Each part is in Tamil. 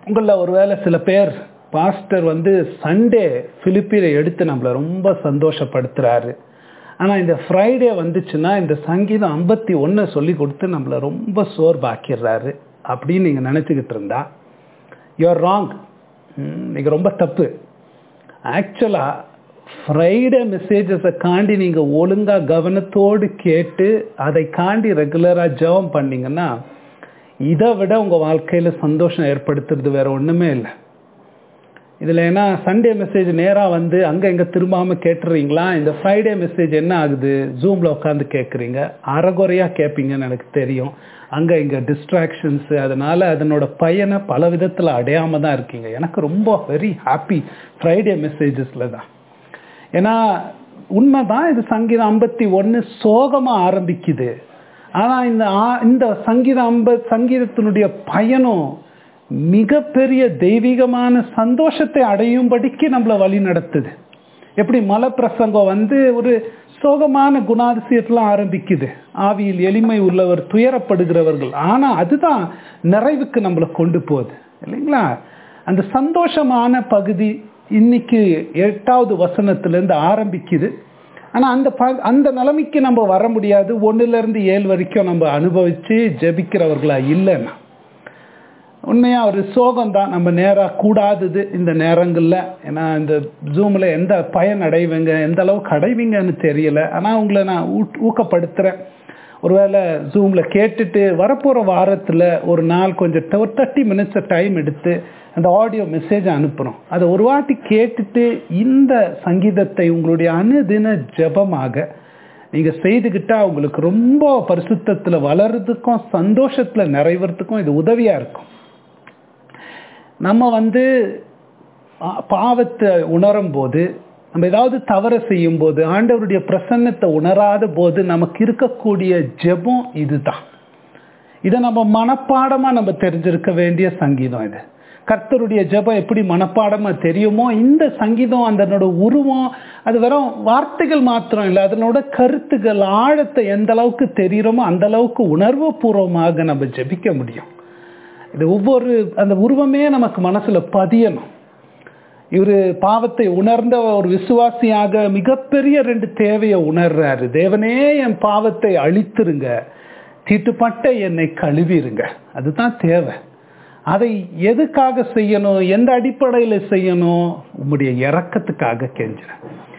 உங்களில் ஒருவேளை சில பேர் பாஸ்டர் வந்து சண்டே பிலிப்பியில எடுத்து நம்மளை ரொம்ப சந்தோஷப்படுத்துறாரு ஆனால் இந்த ஃப்ரைடே வந்துச்சுன்னா இந்த சங்கீதம் ஐம்பத்தி ஒன்றை சொல்லி கொடுத்து நம்மளை ரொம்ப சோர்வாக்கிடுறாரு அப்படின்னு நீங்கள் நினச்சிக்கிட்டு இருந்தா யூஆர் ராங் நீங்கள் ரொம்ப தப்பு ஆக்சுவலாக ஃப்ரைடே மெசேஜஸை காண்டி நீங்கள் ஒழுங்காக கவனத்தோடு கேட்டு அதை காண்டி ரெகுலராக ஜெபம் பண்ணீங்கன்னா இதை விட உங்கள் வாழ்க்கையில் சந்தோஷம் ஏற்படுத்துறது வேற ஒன்றுமே இல்லை இதில் ஏன்னா சண்டே மெசேஜ் நேராக வந்து அங்கே இங்கே திரும்பாமல் கேட்டுறீங்களா இந்த ஃப்ரைடே மெசேஜ் என்ன ஆகுது ஜூமில் உட்காந்து கேட்குறீங்க அறகுறையாக கேட்பீங்கன்னு எனக்கு தெரியும் அங்கே இங்கே டிஸ்ட்ராக்ஷன்ஸு அதனால் அதனோட பயனை பல விதத்தில் அடையாமல் தான் இருக்கீங்க எனக்கு ரொம்ப வெரி ஹாப்பி ஃப்ரைடே மெசேஜஸில் தான் ஏன்னா உண்மைதான் இது சங்கீதம் ஐம்பத்தி ஒன்று சோகமாக ஆரம்பிக்குது ஆனால் இந்த ஆ- இந்த சங்கீதம் ஐம்ப சங்கீதத்தினுடைய பயனும் மிகப்பெரிய தெய்வீகமான சந்தோஷத்தை அடையும்படிக்கு நம்மளை வழி நடத்துது எப்படி மலை பிரசங்கம் வந்து ஒரு சோகமான குணாதிசயத்தில் ஆரம்பிக்குது ஆவியில் எளிமை உள்ளவர் துயரப்படுகிறவர்கள் ஆனால் அதுதான் நிறைவுக்கு நம்மளை கொண்டு போகுது இல்லைங்களா அந்த சந்தோஷமான பகுதி இன்னைக்கு எட்டாவது வசனத்திலேருந்து ஆரம்பிக்குது ஆனால் அந்த ப அந்த நிலைமைக்கு நம்ம வர முடியாது ஒன்றுலேருந்து ஏழு வரைக்கும் நம்ம அனுபவித்து ஜெபிக்கிறவர்களா இல்லைன்னா உண்மையாக ஒரு சோகம் தான் நம்ம நேராக கூடாதது இந்த நேரங்களில் ஏன்னா இந்த ஜூமில் எந்த பயன் அடைவீங்க எந்த அளவுக்கு அடைவீங்கன்னு தெரியல ஆனால் உங்களை நான் ஊட் ஊக்கப்படுத்துகிறேன் ஒருவேளை ஜூமில் கேட்டுட்டு வரப்போகிற வாரத்தில் ஒரு நாள் கொஞ்சம் ட- ஒரு தேர்ட்டி மினிட்ஸ் டைம் எடுத்து அந்த ஆடியோ மெசேஜ் அனுப்புகிறோம் அதை ஒரு வாட்டி கேட்டுட்டு இந்த சங்கீதத்தை உங்களுடைய அனுதின ஜெபமாக நீங்கள் செய்துக்கிட்டா உங்களுக்கு ரொம்ப பரிசுத்தத்தில் வளர்றதுக்கும் சந்தோஷத்தில் நிறைவறதுக்கும் இது உதவியாக இருக்கும் நம்ம வந்து பா- பாவத்தை உணரும் போது நம்ம ஏதாவது தவறு செய்யும் போது ஆண்டவருடைய பிரசன்னத்தை உணராத போது நமக்கு இருக்கக்கூடிய ஜெபம் இதுதான் இதை நம்ம மனப்பாடமாக நம்ம தெரிஞ்சிருக்க வேண்டிய சங்கீதம் இது கர்த்தருடைய ஜெபம் எப்படி மனப்பாடமாக தெரியுமோ இந்த சங்கீதம் அதனோட உருவம் அது வெறும் வார்த்தைகள் மாத்திரம் இல்லை அதனோட கருத்துகள் ஆழத்தை எந்த அளவுக்கு தெரியுறோமோ அந்த அளவுக்கு உணர்வு பூர்வமாக நம்ம ஜெபிக்க முடியும் இது ஒவ்வொரு அந்த உருவமே நமக்கு மனசுல பதியணும் இவர் பாவத்தை உணர்ந்த ஒரு விசுவாசியாக மிகப்பெரிய ரெண்டு தேவையை உணர்றாரு தேவனே என் பாவத்தை அழித்திருங்க தீட்டுப்பட்ட என்னை கழுவிருங்க அதுதான் தேவை அதை எதுக்காக செய்யணும் எந்த அடிப்படையில் செய்யணும் உம்முடைய இறக்கத்துக்காக கெஞ்சுறேன்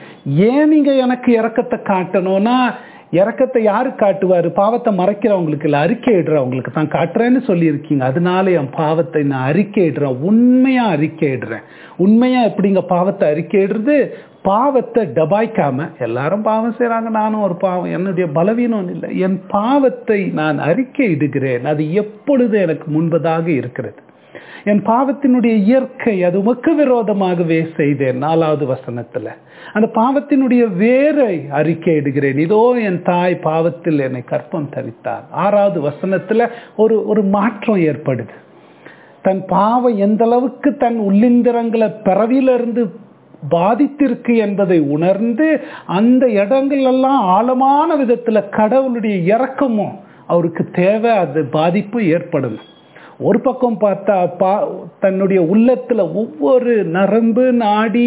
ஏன் நீங்க எனக்கு இறக்கத்தை காட்டணும்னா இறக்கத்தை யாரு காட்டுவாரு பாவத்தை மறைக்கிறவங்களுக்கு இல்லை அறிக்கையிடுறவங்களுக்கு தான் காட்டுறேன்னு சொல்லியிருக்கீங்க அதனால என் பாவத்தை நான் அறிக்கையிடுறேன் உண்மையா அறிக்கையிடுறேன் உண்மையா எப்படிங்க பாவத்தை அறிக்கையிடுறது பாவத்தை டபாய்க்காம எல்லாரும் பாவம் செய்றாங்க நானும் ஒரு பாவம் என்னுடைய பலவீனம் இல்லை என் பாவத்தை நான் அறிக்கையிடுகிறேன் அது எப்பொழுது எனக்கு முன்பதாக இருக்கிறது என் பாவத்தினுடைய இயற்கை அது உமக்கு விரோதமாகவே செய்தேன் நாலாவது வசனத்துல அந்த பாவத்தினுடைய வேரை அறிக்கையிடுகிறேன் இதோ என் தாய் பாவத்தில் என்னை கற்பம் தரித்தார் ஆறாவது வசனத்துல ஒரு ஒரு மாற்றம் ஏற்படுது தன் பாவம் எந்த அளவுக்கு தன் உள்ளிந்திரங்களை பிறவியிலிருந்து பாதித்திருக்கு என்பதை உணர்ந்து அந்த இடங்கள் எல்லாம் ஆழமான விதத்துல கடவுளுடைய இறக்கமும் அவருக்கு தேவை அது பாதிப்பு ஏற்படணும் ஒரு பக்கம் பார்த்தா பா தன்னுடைய உள்ளத்துல ஒவ்வொரு நரம்பு நாடி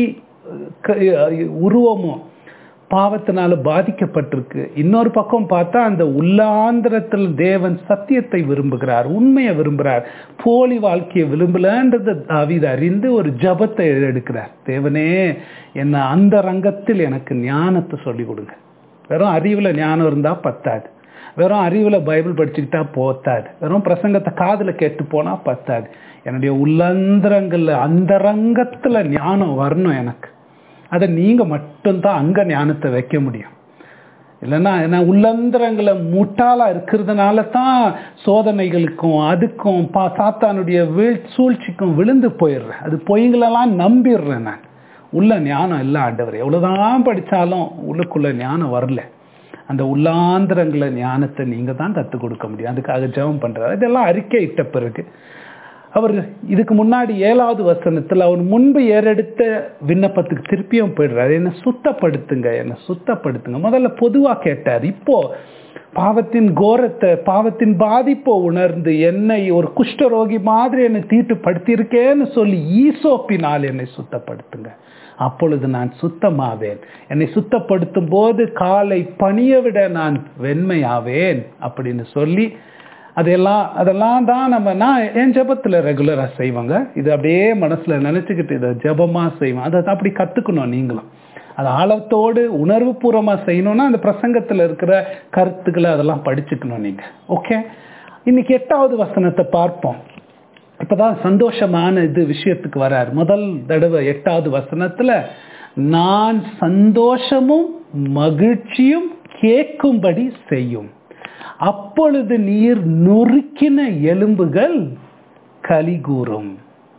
க- உருவமும் பாவத்தினால பாதிக்கப்பட்டிருக்கு இன்னொரு பக்கம் பார்த்தா அந்த உள்ளாந்திரத்தில் தேவன் சத்தியத்தை விரும்புகிறார் உண்மையை விரும்புகிறார் போலி வாழ்க்கையை விரும்பலன்றது தாவீது அறிந்து ஒரு ஜபத்தை எடுக்கிறார் தேவனே என்ன அந்த ரங்கத்தில் எனக்கு ஞானத்தை சொல்லி கொடுங்க வெறும் அறிவுல ஞானம் இருந்தா பத்தாது வெறும் அறிவுல பைபிள் படிச்சுக்கிட்டா போத்தாது வெறும் பிரசங்கத்தை காதுல கேட்டு போனா பத்தாது என்னுடைய உள்ளந்திரங்கள்ல அந்தரங்கத்துல ஞானம் வரணும் எனக்கு அதை நீங்க மட்டும்தான் அங்க ஞானத்தை வைக்க முடியும் இல்லைன்னா ஏன்னா உள்ளந்திரங்களை முட்டாளா இருக்கிறதுனால தான் சோதனைகளுக்கும் அதுக்கும் பா சாத்தானுடைய வீழ் சூழ்ச்சிக்கும் விழுந்து போயிடுறேன் அது பொய்களெல்லாம் நம்பிடுறேன் நான் உள்ள ஞானம் இல்லை ஆண்டவர் எவ்வளவுதான் படிச்சாலும் உள்ளுக்குள்ள ஞானம் வரல அந்த உள்ளாந்திரங்களை ஞானத்தை நீங்க தான் கற்றுக் கொடுக்க முடியும் அதுக்காக ஜெபம் பண்றாரு இதெல்லாம் அறிக்கை இட்ட பிறகு அவர் இதுக்கு முன்னாடி ஏழாவது வசனத்தில் அவர் முன்பு ஏறெடுத்த விண்ணப்பத்துக்கு திருப்பியும் போயிடுறாரு என்னை சுத்தப்படுத்துங்க என்னை சுத்தப்படுத்துங்க முதல்ல பொதுவாக கேட்டார் இப்போ பாவத்தின் கோரத்தை பாவத்தின் பாதிப்பை உணர்ந்து என்னை ஒரு குஷ்டரோகி மாதிரி என்னை தீட்டுப்படுத்தியிருக்கேன்னு சொல்லி ஈசோப்பினால் என்னை சுத்தப்படுத்துங்க அப்பொழுது நான் சுத்தமாவேன் என்னை சுத்தப்படுத்தும் போது காலை பணிய விட நான் வெண்மையாவேன் அப்படின்னு சொல்லி அதெல்லாம் அதெல்லாம் தான் நம்ம நான் என் ஜெபத்தில் ரெகுலராக செய்வாங்க இது அப்படியே மனசில் நினச்சிக்கிட்டு இதை ஜெபமாக செய்வேன் அதை அப்படி கற்றுக்கணும் நீங்களும் அது ஆழத்தோடு உணர்வு பூர்வமாக செய்யணும்னா அந்த பிரசங்கத்தில் இருக்கிற கருத்துக்களை அதெல்லாம் படிச்சுக்கணும் நீங்கள் ஓகே இன்னைக்கு எட்டாவது வசனத்தை பார்ப்போம் இப்பதான் சந்தோஷமான இது விஷயத்துக்கு வரார் முதல் தடவை எட்டாவது வசனத்துல நான் சந்தோஷமும் மகிழ்ச்சியும் கேட்கும்படி செய்யும் அப்பொழுது நீர் நொறுக்கின எலும்புகள் கலிகூறும்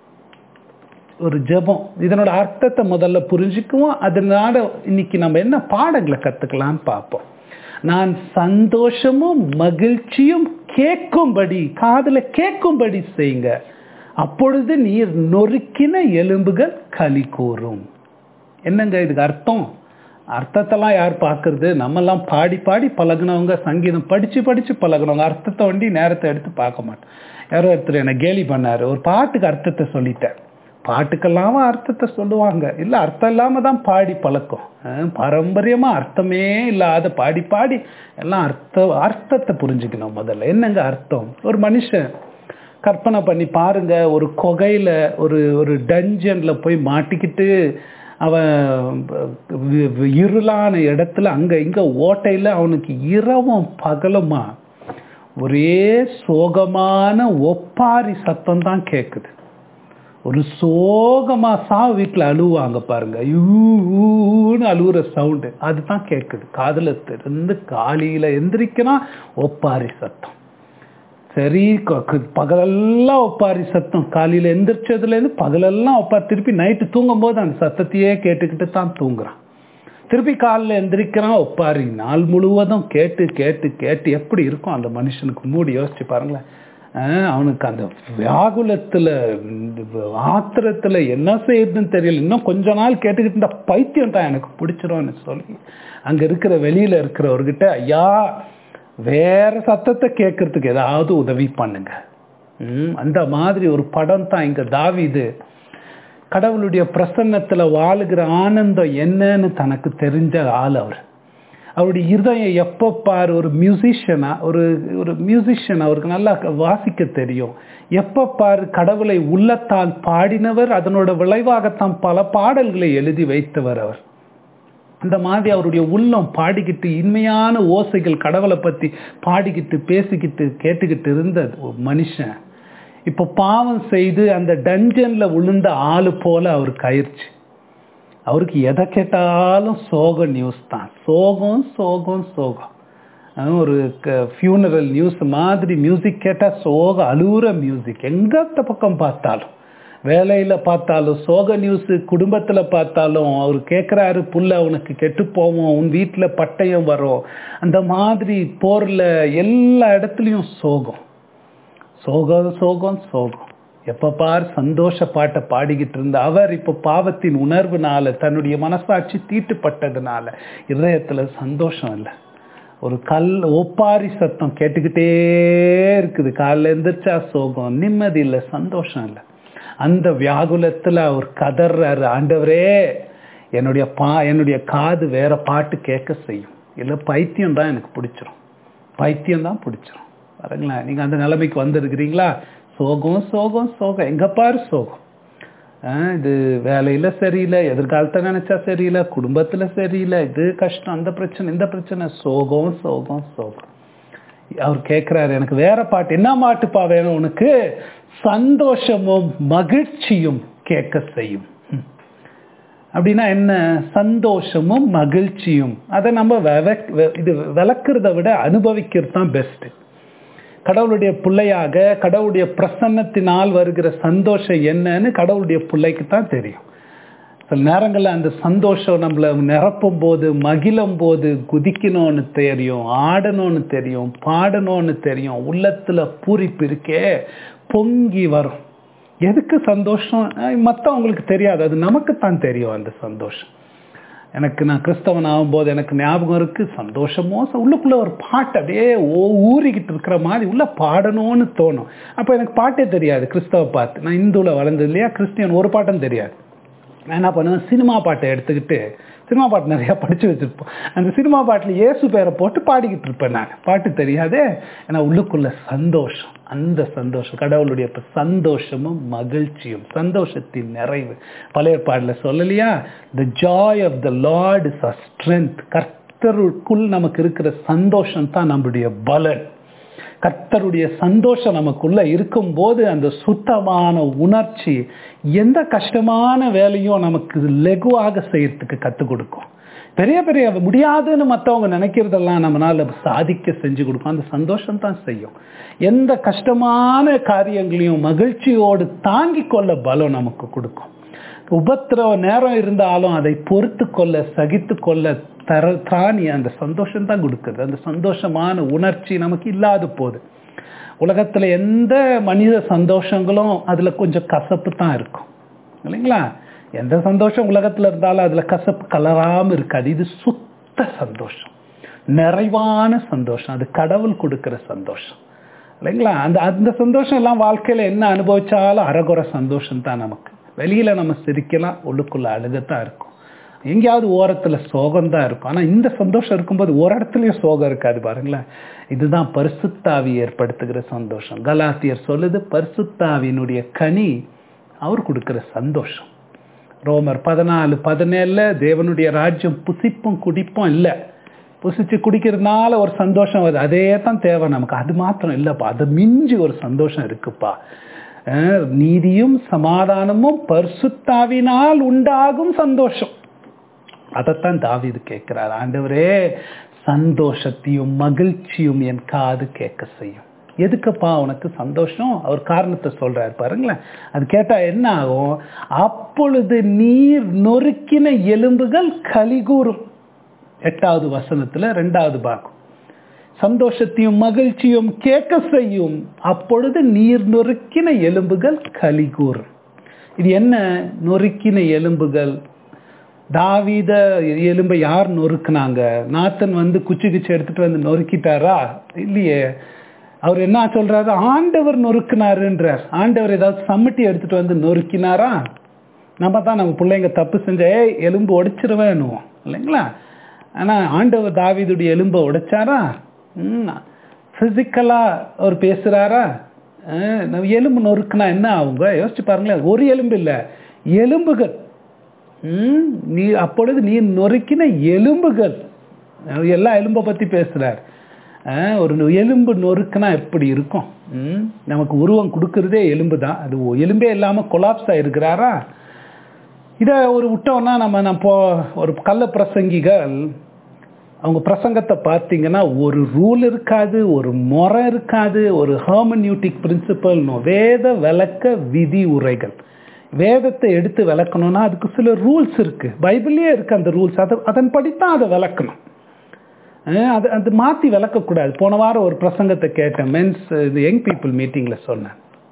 ஒரு ஜெபம் இதனோட அர்த்தத்தை முதல்ல புரிஞ்சுக்குவோம் அதனால இன்னைக்கு நம்ம என்ன பாடங்களை கத்துக்கலாம்னு பார்ப்போம் நான் சந்தோஷமும் மகிழ்ச்சியும் கேட்கும்படி காதுல கேட்கும்படி செய்யுங்க அப்பொழுது நீர் நொறுக்கின எலும்புகள் களி கூறும் என்னங்க இதுக்கு அர்த்தம் அர்த்தத்தெல்லாம் யார் பார்க்கறது நம்மெல்லாம் பாடி பாடி பழகினவங்க சங்கீதம் படிச்சு படிச்சு பழகினவங்க அர்த்தத்தை வண்டி நேரத்தை எடுத்து பார்க்க மாட்டோம் யாரோ ஒருத்தர் என்னை கேலி பண்ணாரு ஒரு பாட்டுக்கு அர்த்தத்தை சொல்லிட்டேன் பாட்டுக்கெல்லாம் அர்த்தத்தை சொல்லுவாங்க இல்ல அர்த்தம் இல்லாம தான் பாடி பழக்கம் அஹ் பாரம்பரியமா அர்த்தமே இல்லாத பாடி பாடி எல்லாம் அர்த்த அர்த்தத்தை புரிஞ்சுக்கணும் முதல்ல என்னங்க அர்த்தம் ஒரு மனுஷன் கற்பனை பண்ணி பாருங்க ஒரு கொகையில ஒரு ஒரு டஞ்சன்ல போய் மாட்டிக்கிட்டு அவன் வி- வி- இருளான இடத்துல அங்க இங்க ஓட்டையில அவனுக்கு இரவும் பகலுமா ஒரே சோகமான ஒப்பாரி சத்தம் தான் கேக்குது ஒரு சோகமா சா வீட்டுல அழுவாங்க பாருங்க யூன்னு அழுவுற சவுண்டு அதுதான் கேக்குது காதுல திறந்து காலையில எந்திரிக்கிறான் ஒப்பாரி சத்தம் சரி கொ- கொ- பகலெல்லாம் ஒப்பாரி சத்தம் காலையில எந்திரிச்சதுல இருந்து பகலெல்லாம் ஒப்பாரி திருப்பி நைட்டு தூங்கும் போது அந்த சத்தத்தையே கேட்டுக்கிட்டு தான் தூங்குறான் திருப்பி காலைல எந்திரிக்கிறான் ஒப்பாரி நாள் முழுவதும் கேட்டு கேட்டு கேட்டு எப்படி இருக்கும் அந்த மனுஷனுக்கு மூடி யோசிச்சு பாருங்களேன் ஆஹ் அவனுக்கு அந்த வியாகுலத்துல இந்த ஆத்திரத்துல என்ன செய்யுதுன்னு தெரியல இன்னும் கொஞ்ச நாள் கேட்டுக்கிட்டு இந்த பைத்தியம் தான் எனக்கு பிடிச்சிரும்னு சொல்லி அங்க இருக்கிற வெளியில இருக்கிறவர்கிட்ட ஐயா வேற சத்தத்தை கேட்கறதுக்கு ஏதாவது உதவி பண்ணுங்க ம், அந்த மாதிரி ஒரு படம் தான் இங்க தாவிது கடவுளுடைய பிரசன்னத்துல வாழுகிற ஆனந்தம் என்னன்னு தனக்கு தெரிஞ்ச ஆள் அவர் அவருடைய இருதயம் எப்போ பாரு ஒரு மியூசிஷியனா ஒரு ஒரு மியூசிஷியன் அவருக்கு நல்லா வாசிக்க தெரியும் எப்போ பாரு கடவுளை உள்ளத்தால் பாடினவர் அதனோட விளைவாகத்தான் பல பாடல்களை எழுதி வைத்தவர் அவர் அந்த மாதிரி அவருடைய உள்ளம் பாடிக்கிட்டு இன்மையான ஓசைகள் கடவுளை பத்தி பாடிக்கிட்டு பேசிக்கிட்டு கேட்டுக்கிட்டு இருந்த ஒரு மனுஷன் இப்ப பாவம் செய்து அந்த டஞ்சன்ல விழுந்த ஆளு போல அவருக்கு ஆயிருச்சு அவருக்கு எதை கேட்டாலும் சோக நியூஸ் தான் சோகம் சோகம் சோகம் அஹ் ஒரு ஃபியூனரல் நியூஸ் மாதிரி மியூசிக் கேட்டா சோக அழுகுற மியூசிக் எங்க பக்கம் பார்த்தாலும் வேலையில பார்த்தாலும் சோக நியூஸ் குடும்பத்துல பார்த்தாலும் அவர் கேட்கிறாரு புள்ள உனக்கு கெட்டு போவோம் உன் வீட்டுல பட்டயம் வரும் அந்த மாதிரி போர்ல எல்லா இடத்துலயும் சோகம் சோகம் சோகம் சோகம் எப்ப பார் சந்தோஷ பாட்டை பாடிக்கிட்டு இருந்த அவர் இப்ப பாவத்தின் உணர்வுனால தன்னுடைய மனசாட்சி தீட்டுப்பட்டதுனால இதயத்துல சந்தோஷம் இல்லை ஒரு கல் ஒப்பாரி சத்தம் கேட்டுக்கிட்டே இருக்குது காலைல எந்திரிச்சா சோகம் நிம்மதி இல்லை சந்தோஷம் இல்லை அந்த வியாகுலத்துல அவர் கதறாரு ஆண்டவரே என்னுடைய பா என்னுடைய காது வேற பாட்டு கேட்க செய்யும் இல்லை பைத்தியம் தான் எனக்கு பிடிச்சிரும் பைத்தியம் தான் பிடிச்சிரும் பாருங்களேன் நீங்க அந்த நிலைமைக்கு வந்திருக்கிறீங்களா சோகம் சோகம் சோகம் எங்க பாரு சோகம் ஆஹ் இது வேலையில சரியில்லை எதிர்காலத்தை நினைச்சா சரியில்லை குடும்பத்துல சரியில்லை இது கஷ்டம் அந்த பிரச்சனை இந்த பிரச்சனை சோகம் சோகம் சோகம் அவர் கேட்கிறாரு எனக்கு வேற பாட்டு என்ன பாட்டுப்பா வேணும் உனக்கு சந்தோஷமும் மகிழ்ச்சியும் கேட்க செய்யும் ம். அப்படின்னா என்ன சந்தோஷமும் மகிழ்ச்சியும் அதை நம்ம வெவ- வெ- இது விளக்குறத விட அனுபவிக்கிறது தான் பெஸ்ட் கடவுளுடைய பிள்ளையாக கடவுளுடைய பிரசன்னத்தினால் வருகிற சந்தோஷம் என்னன்னு கடவுளுடைய பிள்ளைக்கு தான் தெரியும் சில நேரங்களில் அந்த சந்தோஷம் நம்மளை நிரப்பும் போது மகிழும் போது குதிக்கணும்னு தெரியும் ஆடணும்னு தெரியும் பாடணும்னு தெரியும் உள்ளத்துல பூரிப்பு இருக்கே பொங்கி வரும் எதுக்கு சந்தோஷம் அஹ் மத்தவங்களுக்கு தெரியாது அது நமக்கு தான் தெரியும் அந்த சந்தோஷம் எனக்கு நான் கிறிஸ்தவன் ஆகும்போது எனக்கு ஞாபகம் இருக்கு சந்தோஷமோ ச- உள்ளுக்குள்ள ஒரு பாட்டு அப்படியே ஓ- ஊறிக்கிட்டு இருக்கிற மாதிரி உள்ள பாடணும்னு தோணும் அப்போ எனக்கு பாட்டே தெரியாது கிறிஸ்தவ பாட்டு நான் இந்துவில் வளர்ந்தது இல்லையா கிறிஸ்டியன் ஒரு பாட்டும் தெரியாது நான் என்ன பண்ணுவேன் சினிமா பாட்டை எடுத்துக்கிட்டு சினிமா பாட்டு நிறையா படித்து வச்சுருப்போம் அந்த சினிமா பாட்டில் இயேசு பேரை போட்டு பாடிக்கிட்டு இருப்பேன் நான் பாட்டு தெரியாதே ஏன்னா உள்ளுக்குள்ள சந்தோஷம் அந்த சந்தோஷம் கடவுளுடைய இப்ப சந்தோஷமும் மகிழ்ச்சியும் சந்தோஷத்தின் நிறைவு பழைய பாடல சொல்லலையா the joy of the lord is a strength கர்த்தருக்குள் நமக்கு இருக்கிற சந்தோஷம் தான் நம்முடைய பலன் கர்த்தருடைய சந்தோஷம் நமக்குள்ள இருக்கும்போது அந்த சுத்தமான உணர்ச்சி எந்த கஷ்டமான வேலையும் நமக்கு லெகுவாக செய்யறதுக்கு கற்றுக் கொடுக்கும் பெரிய பெரிய முடியாதுன்னு மற்றவங்க நினைக்கிறதெல்லாம் நம்மளால சாதிக்க செஞ்சு கொடுக்கும் அந்த சந்தோஷம் தான் செய்யும் எந்த கஷ்டமான காரியங்களையும் மகிழ்ச்சியோடு தாங்கி கொள்ள பலம் நமக்கு கொடுக்கும் உபத்திரவ நேரம் இருந்தாலும் அதை பொறுத்து கொள்ள சகித்து கொள்ள தர திராணி அந்த சந்தோஷம் தான் கொடுக்குது அந்த சந்தோஷமான உணர்ச்சி நமக்கு இல்லாத போகுது உலகத்துல எந்த மனித சந்தோஷங்களும் அதுல கொஞ்சம் கசப்பு தான் இருக்கும் இல்லைங்களா எந்த சந்தோஷம் உலகத்துல இருந்தாலும் அதுல கசப்பு கலராம இருக்காது இது சுத்த சந்தோஷம் நிறைவான சந்தோஷம் அது கடவுள் கொடுக்கிற சந்தோஷம் இல்லைங்களா அந்த அந்த சந்தோஷம் எல்லாம் வாழ்க்கையில என்ன அனுபவிச்சாலும் அறகுறை சந்தோஷம் தான் நமக்கு வெளியில நம்ம சிரிக்கலாம் உள்ளுக்குள்ள அழுகத்தான் இருக்கும் எங்கேயாவது ஓரத்துல சோகம் தான் இருக்கும் ஆனா இந்த சந்தோஷம் இருக்கும்போது ஒரு இடத்துலயும் சோகம் இருக்காது பாருங்களேன் இதுதான் பரிசுத்தாவி ஏற்படுத்துகிற சந்தோஷம் கலாத்தியர் சொல்லுது பரிசுத்தாவினுடைய கனி அவர் கொடுக்கிற சந்தோஷம் ரோமர் பதினாலு பதினேழுல தேவனுடைய ராஜ்யம் புசிப்பும் குடிப்பும் இல்லை புசிச்சு குடிக்கிறதுனால ஒரு சந்தோஷம் வருது அதே தான் தேவை நமக்கு அது மாத்திரம் இல்லைப்பா அதை மிஞ்சி ஒரு சந்தோஷம் இருக்குப்பா அஹ் நீதியும் சமாதானமும் பரிசுத்தாவினால் உண்டாகும் சந்தோஷம் அதைத்தான் தாவீது கேட்கிறார் ஆண்டவரே சந்தோஷத்தையும் மகிழ்ச்சியும் என் காது கேட்க செய்யும் எதுக்குப்பா உனக்கு சந்தோஷம் அவர் காரணத்தை சொல்றாரு பாருங்களேன் அது கேட்டா என்ன ஆகும் அப்பொழுது நீர் நொறுக்கின எலும்புகள் கலிகூறும் எட்டாவது வசனத்துல ரெண்டாவது பாகம் சந்தோஷத்தையும் மகிழ்ச்சியும் கேட்க செய்யும் அப்பொழுது நீர் நொறுக்கின எலும்புகள் கலிகூறும் இது என்ன நொறுக்கின எலும்புகள் தாவீத எலும்பை யார் நொறுக்குனாங்க நாத்தன் வந்து குச்சி குச்சி எடுத்துட்டு வந்து நொறுக்கிட்டாரா இல்லையே அவர் என்ன சொல்றாரு ஆண்டவர் நொறுக்குனாருன்றார் ஆண்டவர் ஏதாவது சம்மட்டி எடுத்துட்டு வந்து நொறுக்கினாரா நம்ம தான் நம்ம பிள்ளைங்க தப்பு செஞ்ச ஏய் எலும்பு உடைச்சிருவேணும் இல்லைங்களா ஆனா ஆண்டவர் தாவீதுடைய எலும்பை உடைச்சாரா பிசிக்கலா அவர் பேசுறாரா அஹ் நம்ம எலும்பு நொறுக்குனா என்ன ஆகுங்க யோசிச்சு பாருங்களேன் ஒரு எலும்பு இல்ல எலும்புகள் ம், நீ அப்பொழுது நீ நொறுக்கின எலும்புகள் அவர் எல்லா எலும்பை பத்தி பேசுறார் அஹ், ஒரு நொ- எலும்பு நொறுக்குனா எப்படி இருக்கும் ம், நமக்கு உருவம் கொடுக்கறதே எலும்பு தான் அது ஒ- எலும்பே இல்லாம கொலாப்ஸ் ஆயிருக்கிறாரா இதை ஒரு விட்டோம்னா நம்ம நம்ம போ ஒரு கள்ள பிரசங்கிகள் அவங்க பிரசங்கத்தை பார்த்தீங்கன்னா ஒரு ரூல் இருக்காது ஒரு முறை இருக்காது ஒரு ஹர்மன்யூட்டிக் பிரின்சிபல் வேத விளக்க விதி உரைகள் வேதத்தை எடுத்து விளக்கணும்னா அதுக்கு சில ரூல்ஸ் இருக்கு பைபிள்லயே இருக்கு அந்த ரூல்ஸ் அதை அதன்படி தான் அதை விளக்கணும் அஹ் அது அது மாற்றி விளக்கக்கூடாது போன வாரம் ஒரு பிரசங்கத்தை கேட்டேன் மென்ஸ் இது யங் பீப்புள் மீட்டிங்கில் சொன்னேன்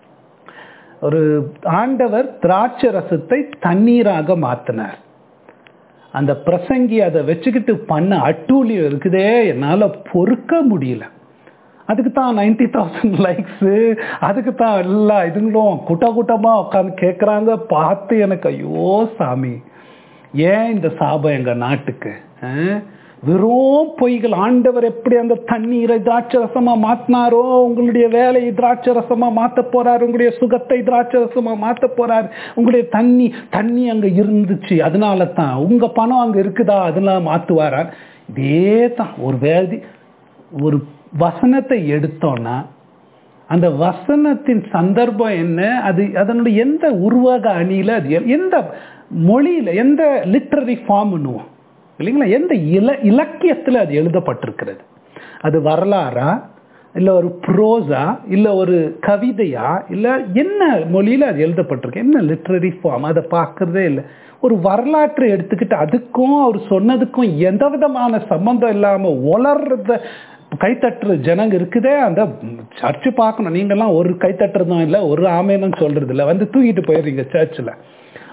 ஒரு ஆண்டவர் திராட்சை ரசத்தை தண்ணீராக மாத்தினார் அந்த பிரசங்கி அதை வச்சுக்கிட்டு பண்ண அட்டூழியம் இருக்குதே என்னால பொறுக்க முடியல அதுக்கு தான் நைன்டி தௌசண்ட் லைக்ஸு அதுக்கு தான் எல்லா இதுங்களும் கூட்ட கூட்டமா உட்காந்து கேட்குறாங்க பார்த்து எனக்கு ஐயோ சாமி ஏன் இந்த சாபம் எங்க நாட்டுக்கு அஹ்? வெறும் பொய்கள் ஆண்டவர் எப்படி அந்த தண்ணீரை திராட்சரசமா மாத்தினாரோ உங்களுடைய வேலையை திராட்சரசமா மாத்த போறார் உங்களுடைய சுகத்தை திராட்சரசமா மாத்த போறார் உங்களுடைய தண்ணி தண்ணி அங்க இருந்துச்சு அதனால தான் உங்க பணம் அங்க இருக்குதா அதனால மாத்துவாரா இதே தான் ஒரு வேதி ஒரு வசனத்தை எடுத்தோம்னா அந்த வசனத்தின் சந்தர்ப்பம் என்ன அது அதனுடைய எந்த உருவக அணியில அது எ- எந்த மொழியில எந்த லிட்ரரி ஃபார்ம்னுவோம் இல்லைங்களா எந்த இல இலக்கியத்தில் அது எழுதப்பட்டிருக்கிறது அது வரலாறா இல்லை ஒரு ப்ரோஸா இல்லை ஒரு கவிதையா இல்லை என்ன மொழியில் அது எழுதப்பட்டிருக்கு என்ன லிட்ரரி ஃபார்ம் அதை பார்க்கறதே இல்லை ஒரு வரலாற்றை எடுத்துக்கிட்டு அதுக்கும் அவர் சொன்னதுக்கும் எந்த விதமான சம்பந்தம் இல்லாமல் உளர்றத கைத்தட்டுற ஜனங்க இருக்குதே அந்த சர்ச்சு பார்க்கணும் நீங்கெல்லாம் ஒரு கைத்தட்டுறதும் இல்லை ஒரு ஆமேனும் சொல்றது இல்லை வந்து தூக்கிட்டு போயிடுறீங்க சர்ச்சில்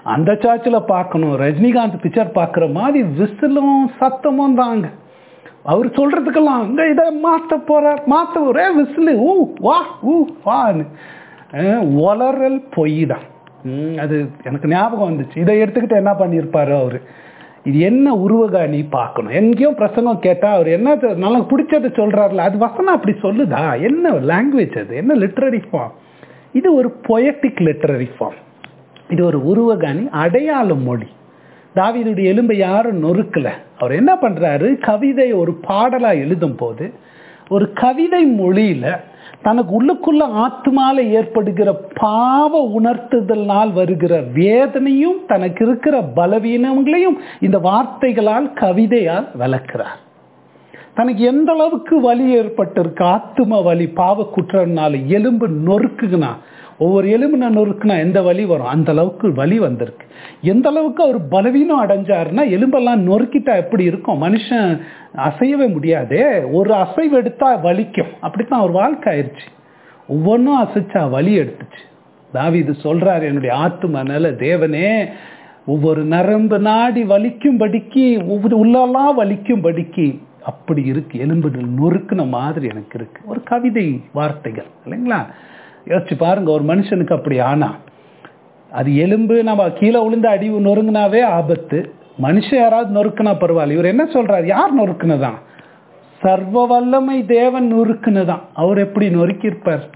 அந்த சர்ச்சில் பார்க்கணும் ரஜினிகாந்த் பிக்சர் பார்க்குற மாதிரி விசிலும் சத்தமும் தாங்க அவர் சொல்றதுக்கெல்லாம் இந்த இதை மாற்ற போறார் மாற்ற ஒரே விசிலு ஊ வா ஊ வான்னு அஹ், ஒலறல் பொய் தான் ம், அது எனக்கு ஞாபகம் வந்துச்சு இதை எடுத்துக்கிட்டு என்ன பண்ணியிருப்பாரு அவரு இது என்ன உருவகாணி பார்க்கணும் எங்கேயும் பிரசங்கம் கேட்டா அவர் என்ன தெ- நல்லா பிடிச்சதை சொல்றாருல அது வசனம் அப்படி சொல்லுதா என்ன லாங்குவேஜ் அது என்ன லிட்ரரி ஃபார்ம் இது ஒரு பொயட்டிக் லிட்ரரி ஃபார்ம் இது ஒரு உருவகாணி அடையாள மொழி தாவீதுடைய எலும்பை யாரும் நொறுக்கல அவர் என்ன பண்றாரு கவிதை ஒரு பாடலா எழுதும் போது ஒரு கவிதை மொழியில தனக்கு உள்ளுக்குள்ள ஆத்மால ஏற்படுகிற பாவ உணர்த்துதல்னால் வருகிற வேதனையும் தனக்கு இருக்கிற பலவீனங்களையும் இந்த வார்த்தைகளால் கவிதையால் விளக்குறார் தனக்கு எந்த அளவுக்கு வலி ஏற்பட்டிருக்கு ஆத்தும வலி பாவ குற்றம்னால எலும்பு நொறுக்குனா ஒவ்வொரு எலும்புன நொறுக்குனா எந்த வலி வரும் அந்த அளவுக்கு வலி வந்திருக்கு எந்த அளவுக்கு அவர் பலவீனம் அடைஞ்சாருன்னா எலும்பெல்லாம் நொறுக்கிட்டா எப்படி இருக்கும் மனுஷன் அசையவே முடியாதே ஒரு அசைவு எடுத்தா வலிக்கும் அப்படித்தான் அவர் வாழ்க்கை ஆயிடுச்சு ஒவ்வொன்றும் அசைச்சா வலி எடுத்துச்சு தாவீது சொல்றாரு என்னுடைய ஆத்தும நில தேவனே ஒவ்வொரு நரம்பு நாடி வலிக்கும்படிக்கு ஒவ்வொரு உள்ளெல்லாம் வலிக்கும்படிக்கு அப்படி இருக்கு எலும்புகள் நொறுக்குன மாதிரி எனக்கு இருக்கு ஒரு கவிதை வார்த்தைகள் இல்லைங்களா யோசிச்சு பாருங்க ஒரு மனுஷனுக்கு அப்படி ஆனா அது எலும்பு நம்ம கீழே விழுந்து அடி நொறுங்கினாவே ஆபத்து மனுஷன் யாராவது நொறுக்குனா பரவாயில்ல இவர் என்ன சொல்றாரு யார் நொறுக்குனதான் சர்வ வல்லமை தேவன் நொறுக்குனதான் அவர் எப்படி நொறுக்கியிருப்பார்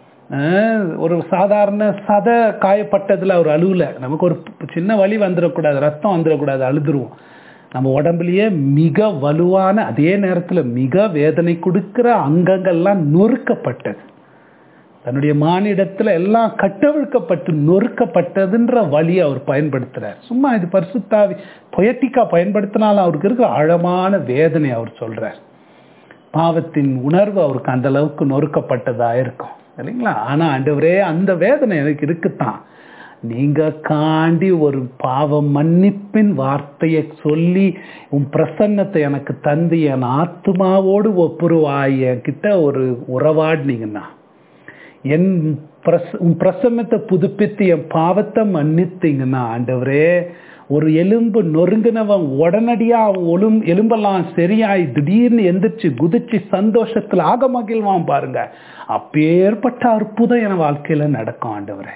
ஆஹ் ஒரு சாதாரண சத காயப்பட்டதுல அவர் அழுவல நமக்கு ஒரு சின்ன வலி வந்துடக்கூடாது ரத்தம் வந்துடக்கூடாது அழுதுருவோம் நம்ம உடம்புலயே மிக வலுவான அதே நேரத்துல மிக வேதனை கொடுக்கிற அங்கங்கள்லாம் நொறுக்கப்பட்டது தன்னுடைய மானிடத்துல எல்லாம் கட்டவிழ்க்கப்பட்டு நொறுக்கப்பட்டதுன்ற வழியை அவர் பயன்படுத்துறார் சும்மா இது பரிசுத்தாவி பொயட்டிக்கா பயன்படுத்தினாலும் அவருக்கு இருக்கிற ஆழமான வேதனை அவர் சொல்றார் பாவத்தின் உணர்வு அவருக்கு அந்த அளவுக்கு நொறுக்கப்பட்டதா இருக்கும் இல்லைங்களா ஆனா ஆண்டவரே அந்த வேதனை எனக்கு இருக்குத்தான் நீங்க காண்டி ஒரு பாவ மன்னிப்பின் வார்த்தையை சொல்லி உன் பிரசன்னத்தை எனக்கு தந்து என் ஆத்மாவோடு ஒப்புருவாய் என்கிட்ட ஒரு உறவாடினீங்கன்னா என் பிரச உன் பிரசன்னத்தை புதுப்பித்து என் பாவத்தை மன்னித்தீங்கன்னா ஆண்டவரே ஒரு எலும்பு நொறுங்கினவன் உடனடியா அவன் ஒலும் எலும்பெல்லாம் சரியாய் திடீர்னு எந்திரிச்சு குதிச்சு சந்தோஷத்துல ஆக மகிழ்வான் பாருங்க அப்பேற்பட்ட அற்புதம் என் வாழ்க்கையில நடக்கும் ஆண்டவரே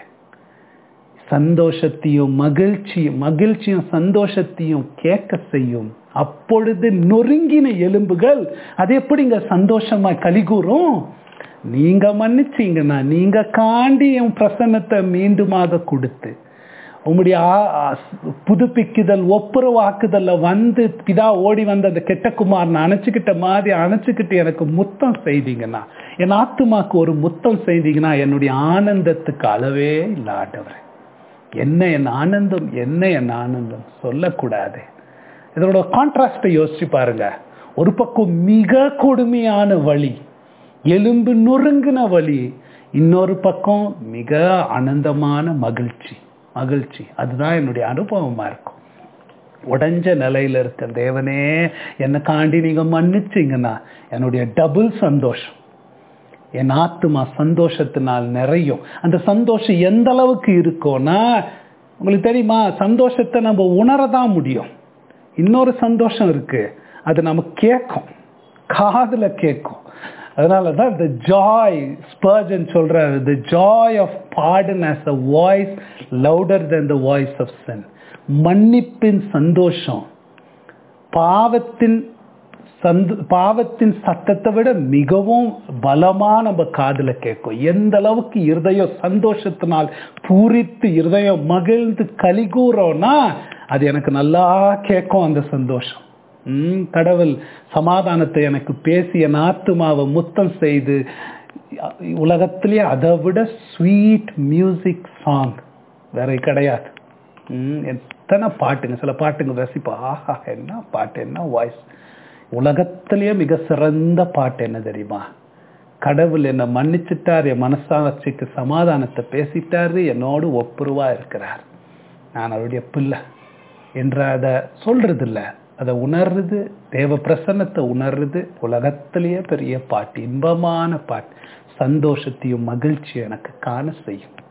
சந்தோஷத்தையும் மகிழ்ச்சியும் மகிழ்ச்சியும் சந்தோஷத்தையும் கேட்க செய்யும் அப்பொழுது நொறுங்கின எலும்புகள் அது எப்படிங்க சந்தோஷமா கலிகூறும் நீங்க மன்னிச்சீங்கன்னா நீங்க காண்டி என் பிரசன்னத்தை மீண்டுமாக கொடுத்து உங்களுடைய ஆ- ஆ- புதுப்பிக்குதல் ஒப்புரவாக்குதல்ல வந்து பிதா ஓடி வந்த அந்த கெட்ட குமாரனை அணைச்சுக்கிட்ட மாதிரி அணைச்சுக்கிட்டு எனக்கு முத்தம் செய்தீங்கன்னா என் ஆத்துமாக்கு ஒரு முத்தம் செய்தீங்கன்னா என்னுடைய ஆனந்தத்துக்கு அளவே இல்லாதவரே என்ன என் ஆனந்தம் என்ன என் ஆனந்தம் சொல்லக்கூடாது இதோட கான்ட்ராஸ்டை யோசிச்சு பாருங்க ஒரு பக்கம் மிக கொடுமையான வழி எலும்பு நொறுங்கின வழி இன்னொரு பக்கம் மிக ஆனந்தமான மகிழ்ச்சி மகிழ்ச்சி அதுதான் என்னுடைய அனுபவமா இருக்கும் உடைஞ்ச நிலையில இருக்க தேவனே என்னை காண்டி நீங்க மன்னிச்சீங்கன்னா என்னுடைய டபுள் சந்தோஷம் என் ஆத்துமா சந்தோஷத்தினால் நிறையும் அந்த சந்தோஷம் எந்த அளவுக்கு இருக்கும்னா உங்களுக்கு தெரியுமா சந்தோஷத்தை நம்ம உணரதான் முடியும் இன்னொரு சந்தோஷம் இருக்கு அது நம்ம கேட்கும் காதுல கேட்கும் அதனால தான் the joy spurgeon சொல்றாரு the joy of pardon as a voice louder than the voice of sin மன்னிப்பின் சந்தோஷம் பாவத்தின் சந்த பாவத்தின் சத்தத்தை விட மிகவும் பலமா நம்ம காதுல கேட்கும் எந்த அளவுக்கு இருதயம் சந்தோஷத்தினால் பூரித்து இருதயம் மகிழ்ந்து கலிகூறோம்னா அது எனக்கு நல்லா கேட்கும் அந்த சந்தோஷம் ம், கடவுள் சமாதானத்தை எனக்கு பேசி என் ஆத்துமாவை முத்தம் செய்து உலகத்திலேயே அதை விட ஸ்வீட் மியூசிக் சாங் வேற கிடையாது ம், எத்தனை பாட்டுங்க சில பாட்டுங்க ரசிப்பா ஆஹா என்ன பாட்டு என்ன வாய்ஸ் உலகத்திலேயே மிக சிறந்த பாட்டு என்ன தெரியுமா கடவுள் என்னை மன்னிச்சிட்டார் என் மனசாட்சிக்கு சமாதானத்தை பேசிட்டாரு என்னோடு ஒப்புருவா இருக்கிறார் நான் அவருடைய பிள்ளை என்ற அதை சொல்றது இல்ல அதை உணர்றது தேவ பிரசன்னத்தை உணர்றது உலகத்திலேயே பெரிய பாட்டு இன்பமான பாட்டு சந்தோஷத்தையும் மகிழ்ச்சியும் எனக்கு காண செய்யும்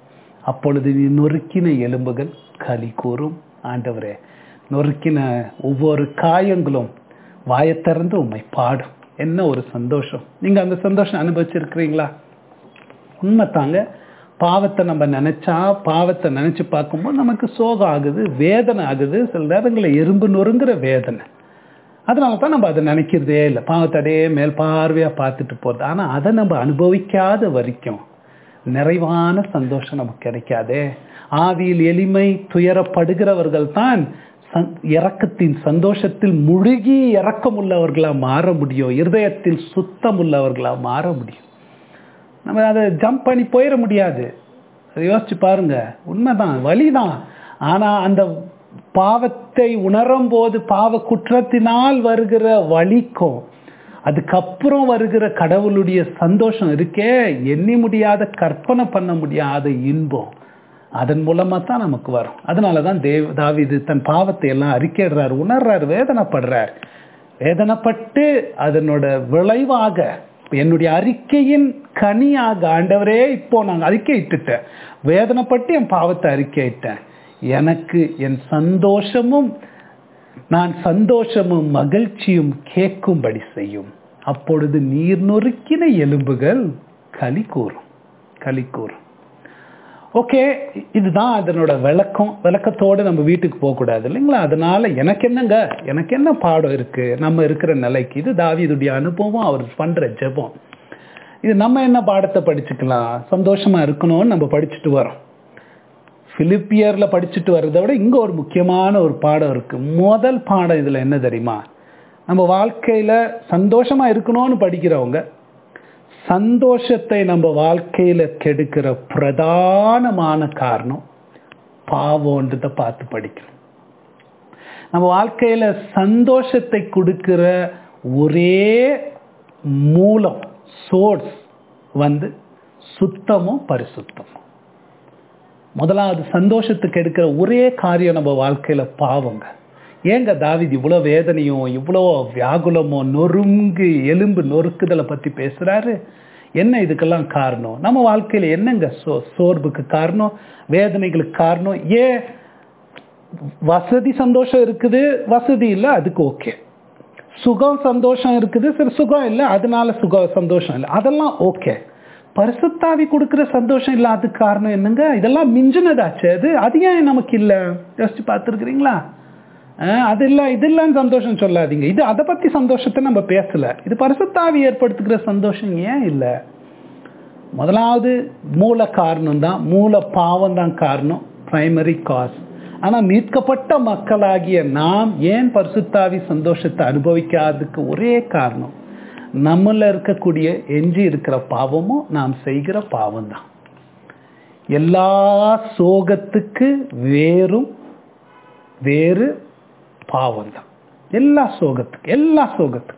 அப்பொழுது நீ நொறுக்கின எலும்புகள் களி கூறும் ஆண்டவரே நொறுக்கின ஒவ்வொரு காயங்களும் வாயை திறந்து உண்மை பாடும் என்ன ஒரு சந்தோஷம் நீங்க அந்த சந்தோஷம் அனுபவிச்சிருக்கிறீங்களா உண்மை தாங்க பாவத்தை நம்ம நினைச்சா பாவத்தை நினைச்சு பார்க்கும்போது நமக்கு சோகம் ஆகுது வேதனை ஆகுது சில நேரங்களில் எறும்பு நொறுங்குற வேதனை அதனால தான் நம்ம அதை நினைக்கிறதே இல்லை பாவத்தடையே மேல் பார்வையா பார்த்துட்டு போறது ஆனா அதை நம்ம அனுபவிக்காத வரைக்கும் நிறைவான சந்தோஷம் நமக்கு கிடைக்காதே ஆவியில் எளிமை துயரப்படுகிறவர்கள் தான் இறக்கத்தின் சந்தோஷத்தில் முழுகி இறக்கம் உள்ளவர்களா மாற முடியும் இருதயத்தில் சுத்தம் உள்ளவர்களா மாற முடியும் நம்ம அதை ஜம்ப் பண்ணி போயிட முடியாது அதை யோசிச்சு பாருங்க உண்மைதான் வழிதான் ஆனா அந்த பாவத்தை உணரும் போது பாவ குற்றத்தினால் வருகிற வலிக்கும் அதுக்கப்புறம் வருகிற கடவுளுடைய சந்தோஷம் இருக்கே எண்ணி முடியாத கற்பனை பண்ண முடியாத இன்பம் அதன் மூலமா தான் நமக்கு வரும் அதனாலதான் தேவ தாவிது தன் பாவத்தை எல்லாம் அறிக்கைடுறாரு உணர்றாரு வேதனைப்படுறார் வேதனைப்பட்டு அதனோட விளைவாக என்னுடைய அறிக்கையின் கனியாக ஆண்டவரே இப்போ நான் அறிக்கை இட்டுட்டேன் வேதனைப்பட்டு என் பாவத்தை அறிக்கையிட்டேன் எனக்கு என் சந்தோஷமும் நான் சந்தோஷமும் மகிழ்ச்சியும் கேட்கும்படி செய்யும் அப்பொழுது நீர் நொறுக்கின எலும்புகள் களி கூறும் களி கூறும் ஓகே இதுதான் அதனோட விளக்கம் விளக்கத்தோடு நம்ம வீட்டுக்கு போகக்கூடாது இல்லைங்களா அதனால எனக்கு என்னங்க எனக்கு என்ன பாடம் இருக்கு நம்ம இருக்கிற நிலைக்கு இது தாவிதுடைய அனுபவம் அவர் பண்ற ஜெபம் இது நம்ம என்ன பாடத்தை படிச்சுக்கலாம் சந்தோஷமா இருக்கணும்னு நம்ம படிச்சுட்டு வரோம் பிலிப்பியர்ல படிச்சுட்டு வர்றதை விட இங்க ஒரு முக்கியமான ஒரு பாடம் இருக்கு முதல் பாடம் இதுல என்ன தெரியுமா நம்ம வாழ்க்கையில சந்தோஷமா இருக்கணும்னு படிக்கிறவங்க சந்தோஷத்தை நம்ம வாழ்க்கையில கெடுக்கிற பிரதானமான காரணம் பாவம்ன்றத பார்த்து படிக்கணும் நம்ம வாழ்க்கையில சந்தோஷத்தை கொடுக்கிற ஒரே மூலம் சோர்ஸ் வந்து சுத்தமும் பரிசுத்தமும் முதலாவது சந்தோஷத்துக்கு எடுக்கிற ஒரே காரியம் நம்ம வாழ்க்கையில பாவங்க ஏங்க தாவிது இவ்வளோ வேதனையும் இவ்வளோ வியாகுலமோ நொறுங்கு எலும்பு நொறுக்குதலை பற்றி பேசுகிறாரு என்ன இதுக்கெல்லாம் காரணம் நம்ம வாழ்க்கையில் என்னங்க சோ சோர்வுக்கு காரணம் வேதனைகளுக்கு காரணம் ஏன் வசதி சந்தோஷம் இருக்குது வசதி இல்லை அதுக்கு ஓகே சுகம் சந்தோஷம் இருக்குது சரி சுகம் இல்லை அதனால சுக சந்தோஷம் இல்லை அதெல்லாம் ஓகே பரிசுத்தாவி கொடுக்குற சந்தோஷம் இல்லை அதுக்கு காரணம் என்னங்க இதெல்லாம் மிஞ்சினதாச்சு அது அது ஏன் நமக்கு இல்லை யோசிச்சு பார்த்துருக்குறீங்களா அது இல்லை இது இல்லைன்னு சந்தோஷம் சொல்லாதீங்க இது அதை பற்றி சந்தோஷத்தை நம்ம பேசல இது பரிசுத்தாவி ஏற்படுத்துகிற சந்தோஷம் ஏன் இல்லை முதலாவது மூல காரணம் தான் மூல பாவம் தான் காரணம் பிரைமரி காஸ் ஆனால் மீட்கப்பட்ட மக்களாகிய நாம் ஏன் பரிசுத்தாவி சந்தோஷத்தை அனுபவிக்காததுக்கு ஒரே காரணம் நம்மள இருக்கக்கூடிய எஞ்சி இருக்கிற பாவமும் நாம் செய்கிற பாவம் தான் எல்லா சோகத்துக்கு வேறும் வேறு பாவம் தான் எல்லா சோகத்துக்கு எல்லா சோகத்துக்கு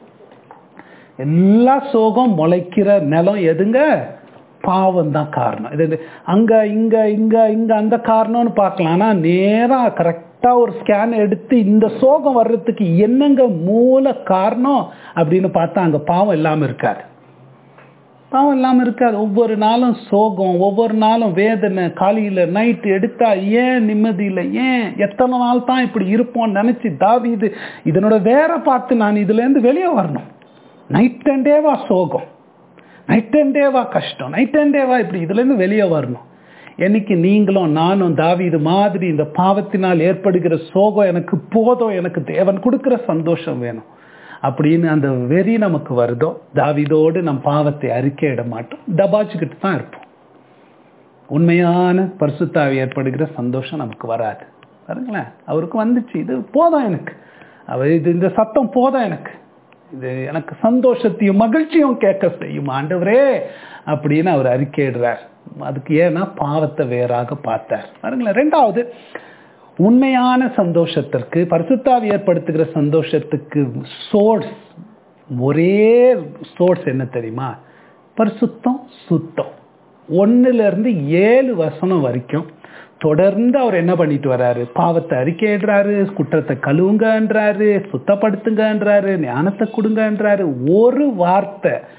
எல்லா சோகம் முளைக்கிற நிலம் எதுங்க பாவம் தான் காரணம் இது அங்க இங்க இங்க இங்க அந்த காரணம்னு பார்க்கலாம் ஆனா நேரா கரெக்டா ஒரு ஸ்கேன் எடுத்து இந்த சோகம் வர்றதுக்கு என்னங்க மூல காரணம் அப்படின்னு பார்த்தா அங்க பாவம் இல்லாம இருக்காது பாவம் இல்லாம இருக்காது ஒவ்வொரு நாளும் சோகம் ஒவ்வொரு நாளும் வேதனை காலையில நைட்டு எடுத்தா ஏன் நிம்மதி இல்லை ஏன் எத்தனை நாள் தான் இப்படி இருப்போம்னு நினைச்சு தாவி இது இதனோட வேற பார்த்து நான் இதுல இருந்து வெளியே வரணும் நைட் அண்ட் டேவா சோகம் நைட் அண்ட் டேவா கஷ்டம் நைட் அண்ட் டேவா இப்படி இதுல இருந்து வெளியே வரணும் என்னைக்கு நீங்களும் நானும் தாவி இது மாதிரி இந்த பாவத்தினால் ஏற்படுகிற சோகம் எனக்கு போதும் எனக்கு தேவன் கொடுக்கிற சந்தோஷம் வேணும் அப்படின்னு அந்த வெறி நமக்கு வருதோ தாவிதோடு நம் பாவத்தை அறிக்கையிட மாட்டோம் தபாச்சுக்கிட்டு தான் இருப்போம் உண்மையான பரிசுத்தாவி ஏற்படுகிற சந்தோஷம் நமக்கு வராது பாருங்களேன் அவருக்கு வந்துச்சு இது போதும் எனக்கு அவர் இது இந்த சத்தம் போதும் எனக்கு இது எனக்கு சந்தோஷத்தையும் மகிழ்ச்சியும் கேட்க செய்யும் ஆண்டவரே அப்படின்னு அவர் அறிக்கையிடுறார் அதுக்கு ஏன்னா பாவத்தை வேறாக பார்த்தார் பாருங்களேன் ரெண்டாவது உண்மையான சந்தோஷத்திற்கு பரிசுத்தாவி ஏற்படுத்துகிற சந்தோஷத்துக்கு சோர்ஸ் ஒரே சோர்ஸ் என்ன தெரியுமா பரிசுத்தம் சுத்தம் ஒன்னுல இருந்து ஏழு வசனம் வரைக்கும் தொடர்ந்து அவர் என்ன பண்ணிட்டு வர்றாரு பாவத்தை அறிக்கையிடுறாரு குற்றத்தை கழுவுங்கன்றாரு சுத்தப்படுத்துங்கன்றாரு ஞானத்தை கொடுங்கன்றாரு ஒரு வார்த்தை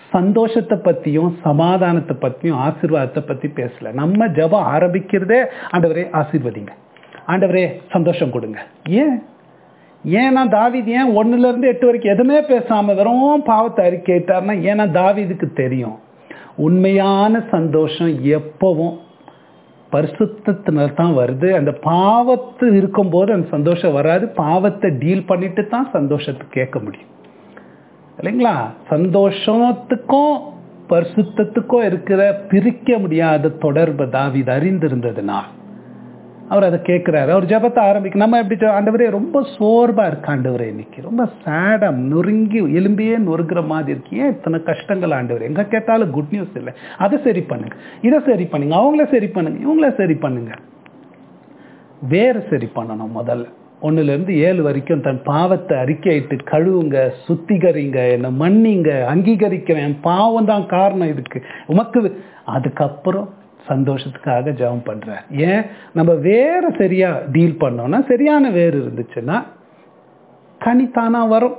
சந்தோஷத்தை பத்தியும் சமாதானத்தை பத்தியும் ஆசீர்வாதத்தை பத்தி பேசல நம்ம ஜெபம் ஆரம்பிக்கிறதே ஆண்டவரே ஆசீர்வதிங்க ஆண்டவரே சந்தோஷம் கொடுங்க ஏன் ஏன்னா தாவீது ஏன் ஒண்ணுல இருந்து எட்டு வரைக்கும் எதுவுமே பேசாம வெறும் பாவத்தை அறிக்கையிட்டார்னா ஏன்னா தாவீதுக்கு தெரியும் உண்மையான சந்தோஷம் எப்பவும் பரிசுத்தினால தான் வருது அந்த பாவத்து இருக்கும்போது அந்த சந்தோஷம் வராது பாவத்தை டீல் பண்ணிட்டு தான் சந்தோஷத்தை கேட்க முடியும் இல்லைங்களா சந்தோஷத்துக்கும் பரிசுத்தத்துக்கும் இருக்கிற பிரிக்க முடியாத தொடர்பு தாவீது அறிந்திருந்ததுனா அவர் அதை கேட்கிறாரு அவர் ஜெபத்தை ஆரம்பிக்க நம்ம எப்படி ஜெபம், ஆண்டவரே ரொம்ப சோர்வா இருக்கு ஆண்டவரே இன்னைக்கு ரொம்ப சேடா நொறுங்கி எலும்பியே நொறுங்குற மாதிரி இருக்கு ஏன் இத்தனை கஷ்டங்கள் ஆண்டவரே எங்க கேட்டாலும் குட் நியூஸ் இல்லை அதை சரி பண்ணுங்க இதை சரி பண்ணுங்க அவங்கள சரி பண்ணுங்க இவங்கள சரி பண்ணுங்க வேறு சரி பண்ணணும் முதல்ல ஒண்ணுல இருந்து ஏழு வரைக்கும் தன் பாவத்தை அறிக்கையிட்டு கழுவுங்க சுத்திகரிங்க என்னை மன்னிங்க அங்கீகரிக்கிறேன் என் பாவம் தான் காரணம் இதுக்கு உமக்கு அதுக்கப்புறம் சந்தோஷத்துக்காக ஜெபம் பண்றார் ஏன் நம்ம வேற சரியா டீல் பண்ணோம்னா சரியான வேறு இருந்துச்சுன்னா கனி தானா வரும்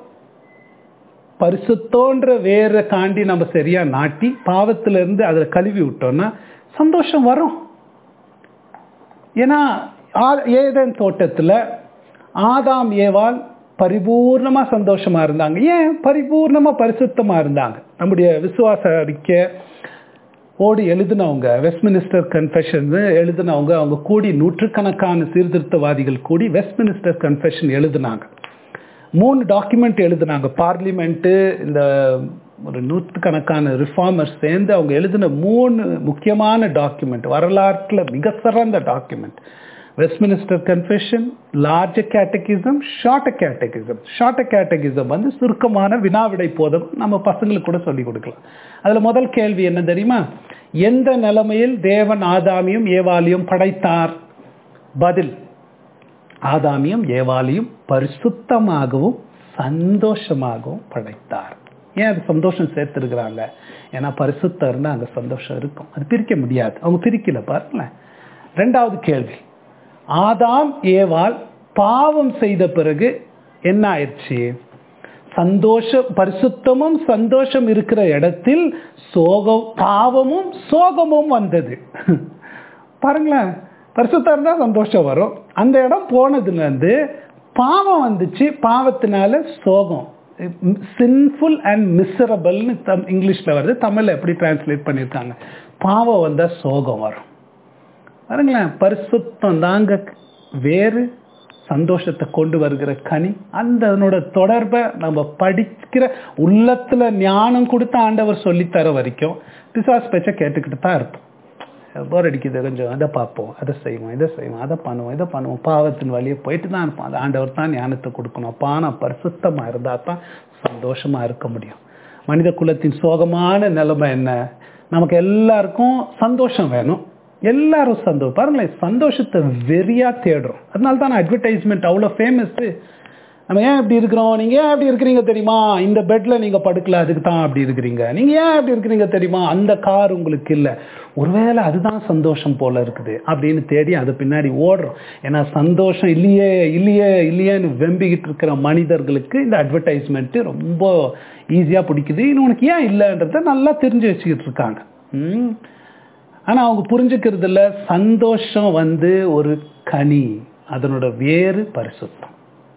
பரிசுத்தோன்ற வேரை தாண்டி நம்ம சரியா நாட்டி பாவத்துல இருந்து அதை கழுவி விட்டோம்னா சந்தோஷம் வரும் ஏன்னா ஆ- ஏதேன் தோட்டத்துல ஆதாம் ஏவாள் பரிபூர்ணமா சந்தோஷமா இருந்தாங்க ஏன் பரிபூர்ணமா பரிசுத்தமா இருந்தாங்க நம்முடைய விசுவாச அறிக்கை ஓடி எழுதினவங்க வெஸ்ட்மினிஸ்டர் கன்ஃபெஷன் எழுதினவங்க அவங்க கூடி நூற்றுக்கணக்கான சீர்திருத்தவாதிகள் கூடி வெஸ்ட்மினிஸ்டர் கன்ஃபெஷன் எழுதினாங்க மூணு டாக்குமெண்ட் எழுதினாங்க பார்லிமெண்ட்டு இந்த ஒரு நூற்றுக்கணக்கான ரிஃபார்மர்ஸ் சேர்ந்து அவங்க எழுதின மூணு முக்கியமான டாக்குமெண்ட் வரலாற்றில் மிக சிறந்த document Westminster confession large catechism short catechism short catechism வந்து சுருக்கமான வினாவிடை போதும் நம்ம பசங்களுக்கு கூட சொல்லிக் கொடுக்கலாம் அதுல முதல் கேள்வி என்ன தெரியுமா எந்த நிலைமையில் தேவன் ஆதாமியும் ஏவாலியும் படைத்தார் பதில் ஆதாமியும் ஏவாலியும் பரிசுத்தமாகவும் சந்தோஷமாகவும் படைத்தார் ஏன் அது சந்தோஷம் சேர்த்துருக்குறாங்க ஏன்னா பரிசுத்தம் இருந்தால் அங்கே சந்தோஷம் இருக்கும் அது பிரிக்க முடியாது அவங்க பிரிக்கல பாருங்களேன் ரெண்டாவது கேள்வி ஆதாம் ஏவாள் பாவம் செய்த பிறகு என்ன ஆயிடுச்சு சந்தோஷ பரிசுத்தமும் சந்தோஷம் இருக்கிற இடத்தில் சோகம் பாவமும் சோகமும் வந்தது பாருங்களேன் பரிசுத்தம் இருந்தா சந்தோஷம் வரும் அந்த இடம் போனதுல இருந்து பாவம் வந்துச்சு பாவத்தினால சோகம் சின்ஃபுல் அண்ட் மிசரபிள்னு தம் இங்கிலீஷ்ல வருது தமிழ்ல எப்படி டிரான்ஸ்லேட் பண்ணியிருக்காங்க பாவம் வந்தா சோகம் வரும் பாருங்களேன் பரிசுத்தம் தாங்க வேறு சந்தோஷத்தை கொண்டு வருகிற கனி அந்த அதனோட தொடர்பை நம்ம படிக்கிற உள்ளத்துல ஞானம் கொடுத்த ஆண்டவர் சொல்லித்தர வரைக்கும் பிசாஸ் பேச்ச கேட்டுக்கிட்டு தான் இருப்போம் போர் அடிக்குது கொஞ்சம் அதை பார்ப்போம் அதை செய்வோம் இதை செய்வோம் அதை பண்ணுவோம் இதை பண்ணுவோம் பாவத்தின் வழியே போயிட்டு தான் இருப்போம் அது ஆண்டவர் தான் ஞானத்தை கொடுக்கணும் அப்பா நான் பரிசுத்தமா இருந்தா தான் சந்தோஷமா இருக்க முடியும் மனித குலத்தின் சோகமான நிலைமை என்ன நமக்கு எல்லாருக்கும் சந்தோஷம் வேணும் எல்லாரும் சந்தோஷம் பாருங்களேன் சந்தோஷத்தை வெறியா தேடுறோம் அதனால தான் அட்வர்டைஸ்மெண்ட் அவ்வளோ ஃபேமஸ் நம்ம ஏன் இப்படி இருக்கிறோம் நீங்க ஏன் அப்படி இருக்கிறீங்க தெரியுமா இந்த பெட்ல நீங்க படுக்கல அதுக்கு தான் அப்படி இருக்கிறீங்க நீங்க ஏன் அப்படி இருக்கிறீங்க தெரியுமா அந்த கார் உங்களுக்கு இல்ல ஒருவேளை அதுதான் சந்தோஷம் போல இருக்குது அப்படின்னு தேடி அது பின்னாடி ஓடுறோம் ஏன்னா சந்தோஷம் இல்லையே இல்லையே இல்லையேன்னு வெம்பிக்கிட்டு இருக்கிற மனிதர்களுக்கு இந்த அட்வர்டைஸ்மெண்ட் ரொம்ப ஈஸியா பிடிக்குது இன்னும் உனக்கு ஏன் இல்லைன்றத நல்லா தெரிஞ்சு வச்சுக்கிட்டு இருக்காங்க ம் ஆனா அவங்க புரிஞ்சுக்கிறது இல்ல சந்தோஷம் வந்து ஒரு கனி அதனோட வேறு பரிசுத்தம்